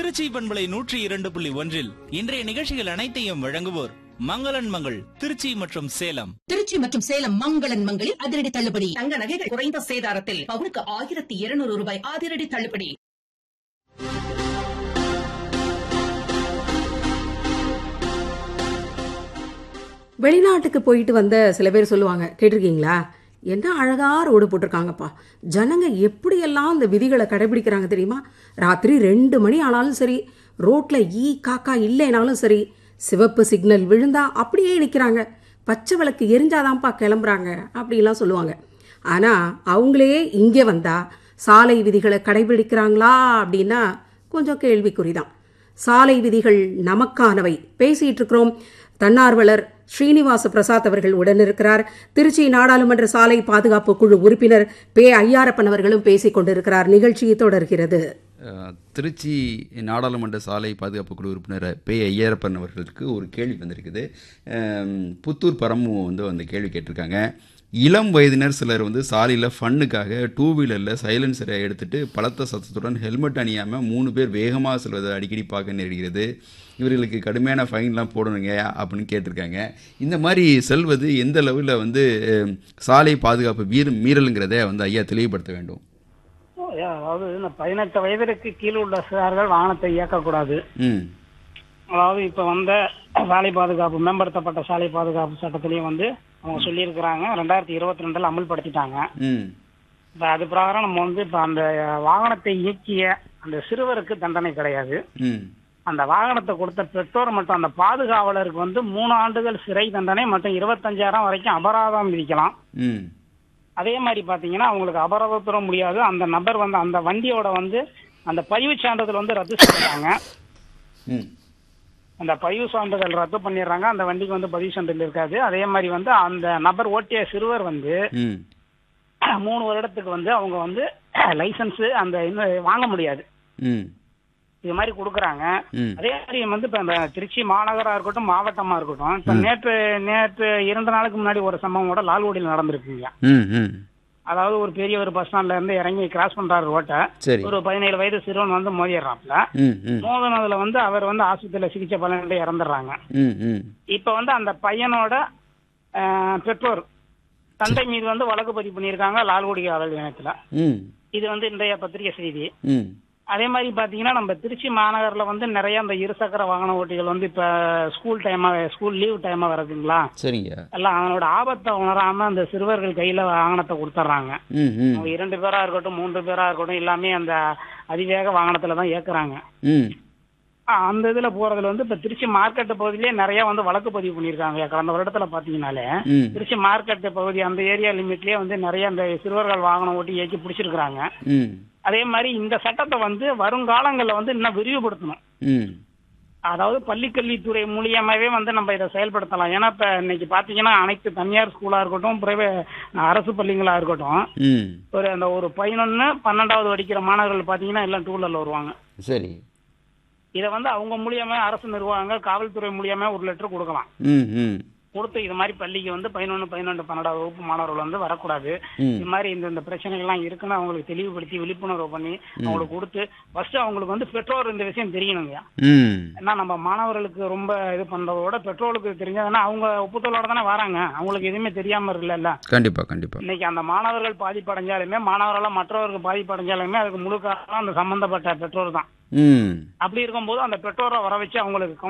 திருச்சி பண்பலை நூற்றி இரண்டு புள்ளி ஒன்றில் இன்றைய நிகழ்ச்சிகள் அனைத்தையும் வழங்குவோர் மங்களன் மங்கள் திருச்சி மற்றும் சேலம் திருச்சி மற்றும் சேலம் மங்களன் மங்களில் அதிரடி தள்ளுபடி தங்க நகைகள் குறைந்த சேதாரத்தில் பவுனுக்கு ஆயிரத்தி இருநூறு ரூபாய் அதிரடி தள்ளுபடி வெளிநாட்டுக்கு போயிட்டு வந்த சில பேர் சொல்லுவாங்க கேட்டிருக்கீங்களா என்ன அழகா ரோடு போட்டிருக்காங்கப்பா ஜனங்க எப்படியெல்லாம் இந்த விதிகளை கடைபிடிக்கிறாங்க தெரியுமா ராத்திரி ரெண்டு மணி ஆனாலும் சரி ரோட்ல ஈ காக்கா இல்லைனாலும் சரி சிவப்பு சிக்னல் விழுந்தா அப்படியே நிற்கிறாங்க பச்சை விளக்கு எரிஞ்சாதான்ப்பா கிளம்புறாங்க அப்படிலாம் சொல்லுவாங்க ஆனால் அவங்களே இங்கே வந்தா சாலை விதிகளை கடைபிடிக்கிறாங்களா அப்படின்னா கொஞ்சம் கேள்விக்குறிதான் சாலை விதிகள் நமக்கானவை பேசிட்டு இருக்கிறோம் தன்னார்வலர் ஸ்ரீனிவாச பிரசாத் அவர்கள் உடனிருக்கிறார் திருச்சி நாடாளுமன்ற சாலை பாதுகாப்பு குழு உறுப்பினர் பே ஐயாரப்பன் அவர்களும் பேசிக் கொண்டிருக்கிறார் நிகழ்ச்சி தொடர்கிறது அஹ், திருச்சி நாடாளுமன்ற சாலை பாதுகாப்பு குழு உறுப்பினர் பே ஐயரப்பன் அவர்களுக்கு ஒரு கேள்வி வந்திருக்குது அம், புத்தூர் பரமு வந்து அந்த கேள்வி கேட்டிருக்காங்க இளம் வயதினர் சிலர் வந்து சாலையில் ஃபன்னுக்காக டூ வீலரில் சைலன்சரை எடுத்துட்டு பலத்த சத்தத்துடன் ஹெல்மெட் அணியாமல் மூணு பேர் வேகமாக செல்வதை அடிக்கடி பார்க்க நேரிடுகிறது இவர்களுக்கு கடுமையான ஃபைன்லாம் போடணுங்க அப்படின்னு கேட்டிருக்காங்க இந்த மாதிரி செல்வது எந்த லெவலில் வந்து அஹ், சாலை பாதுகாப்பு மீற மீறலுங்கிறத வந்து ஐயா தெளிவுபடுத்த வேண்டும் அதாவது இந்த பதினெட்டு வயதிற்கு கீழ் உள்ள சிறார்கள் வாகனத்தை இயக்கக்கூடாது ம் அதாவது இப்ப வந்த சாலை பாதுகாப்பு மேம்படுத்தப்பட்ட சாலை பாதுகாப்பு சட்டத்திலையும் வந்து அவங்க சொல்லியிருக்கிறாங்க ரெண்டாயிரத்தி இருபத்தி ரெண்டுல அமல்படுத்திட்டாங்க ம் இப்ப அது பிரகாரம் நம்ம வந்து இப்ப அந்த வாகனத்தை இயக்கிய அந்த சிறுவருக்கு தண்டனை கிடையாது ம் அந்த வாகனத்தை கொடுத்த பெற்றோர் மற்றும் அந்த பாதுகாவலருக்கு வந்து மூணு ஆண்டுகள் சிறை தண்டனை மற்றும் இருபத்தஞ்சாயிரம் வரைக்கும் அபராதம் விதிக்கலாம் ம் அதே மாதிரி பாத்தீங்கன்னா அவங்களுக்கு அபராதம் தர முடியாது அந்த நபர் வந்து அந்த வண்டியோட வந்து அந்த பதிவு சான்றிதழ் வந்து ரத்து செஞ்சுட்டாங்க ம் அந்த பதிவு சான்றிதழ் ரத்து பண்ணிடுறாங்க அந்த வண்டிக்கு வந்து பதிவு சான்றிதழ் இருக்காது அதே மாதிரி வந்து அந்த நபர் ஓட்டிய சிறுவர் வந்து ம் மூணு வருடத்துக்கு வந்து அவங்க வந்து லைசன்ஸ் அந்த இன்னும் வாங்க முடியாது ம் இது மாதிரி கொடுக்குறாங்க ம் அதே மாதிரி வந்து இப்ப இந்த திருச்சி மாநகரா இருக்கட்டும் மாவட்டமா இருக்கட்டும் இப்ப நேற்று நேற்று இரண்டு நாளுக்கு முன்னாடி ஒரு சம்பவம் கூட லால்குடியில் நடந்திருக்குங்க ம் ம் அதாவது ஒரு பெரிய ஒரு பஸ் ஸ்டாண்ட்ல இருந்து இறங்கி கிராஸ் பண்றாரு ரோட்டை சரி ஒரு பதினேழு வயது சிறுவன் வந்து மோதிடுறாப்ல ம் ம் மோதினதுல வந்து அவர் வந்து ஆஸ்பத்திரியில சிகிச்சை பலனிட்டு இறந்துடுறாங்க ம் ம் இப்ப வந்து அந்த பையனோட அஹ், பெற்றோர் தந்தை மீது வந்து வழக்கு பதிவு பண்ணியிருக்காங்க லால்குடி காவல் நிலையத்துல ம் இது வந்து இன்றைய பத்திரிகை செய்தி ம் அதே மாதிரி பாத்தீங்கன்னா நம்ம திருச்சி மாநகர்ல வந்து நிறைய அந்த இருசக்கர வாகன ஓட்டிகள் வந்து இப்ப ஸ்கூல் டைமா ஸ்கூல் லீவ் டைமா வருதுங்களா சரிங்க எல்லாம் அவனோட ஆபத்தை உணராம அந்த சிறுவர்கள் கையில வாகனத்தை கொடுத்துட்றாங்க ம் ம் அவங்க இரண்டு பேரா இருக்கட்டும் மூன்று பேரா இருக்கட்டும் எல்லாமே அந்த அதிவேக வாகனத்துல தான் இயக்குறாங்க ம் ஆஹ் அந்த இதுல போறதுல வந்து இப்ப திருச்சி மார்க்கெட் பகுதியிலே நிறைய வந்து வழக்கு பதிவு பண்ணிருக்காங்க கடந்த வருடத்துல பாத்தீங்கன்னாலே ம் திருச்சி மார்க்கெட் பகுதி அந்த ஏரியா லிமிட்லயே வந்து நிறைய அந்த சிறுவர்கள் வாகனம் ஓட்டி இயக்கி பிடிச்சிருக்காங்க ம் அதே மாதிரி இந்த சட்டத்தை வந்து வருங்காலங்கள்ல வந்து இன்னும் விரிவுபடுத்தணும் ம் அதாவது பள்ளிக்கல்வித்துறை மூலியமாவே வந்து நம்ம இதை செயல்படுத்தலாம் ஏன்னா இப்ப இன்னைக்கு பாத்தீங்கன்னா அனைத்து தனியார் ஸ்கூலா இருக்கட்டும் பிரைவேட் அரசு பள்ளிகளா இருக்கட்டும் ம் ஒரு அந்த ஒரு பதினொன்னு பன்னெண்டாவது படிக்கிற மாணவர்கள் பாத்தீங்கன்னா எல்லாம் டூ வீலர்ல வருவாங்க சரி இதை வந்து அவங்க மூலியமா அரசு நிர்வாகங்கள் காவல்துறை மூலியமா ஒரு லெட்டர் கொடுக்கலாம் ம் ம் கொடுத்து இது மாதிரி பள்ளிக்கு வந்து பதினொன்று பன்னெண்டு பன்னெண்டாவது வகுப்பு மாணவர்கள் வந்து வரக்கூடாது ம் இது மாதிரி இந்த இந்த பிரச்சனைகள்லாம் இருக்குன்னு அவங்களுக்கு தெளிவுபடுத்தி விழிப்புணர்வு பண்ணி அவங்களுக்கு கொடுத்து ஃபர்ஸ்ட் அவங்களுக்கு வந்து பெற்றோர் இந்த விஷயம் தெரியணுங்க ம் ஏன்னா நம்ம மாணவர்களுக்கு ரொம்ப இது பண்றத விட பெற்றோருக்கு தெரிஞ்சதுன்னா அவங்க ஒப்புதலோட தானே வராங்க அவங்களுக்கு எதுவுமே தெரியாம இருக்குல்ல கண்டிப்பாக கண்டிப்பாக இன்னைக்கு அந்த மாணவர்கள் பாதிப்படைஞ்சாலுமே மாணவர்களால் மற்றவருக்கு பாதிப்படைஞ்சாலுமே அதுக்கு முழு காரணம் அந்த சம்பந்தப்பட்ட பெற்றோர் தான் ம் அப்படி இருக்கும்போது அந்த பெற்றோரை வர வச்சு அவங்களுக்கு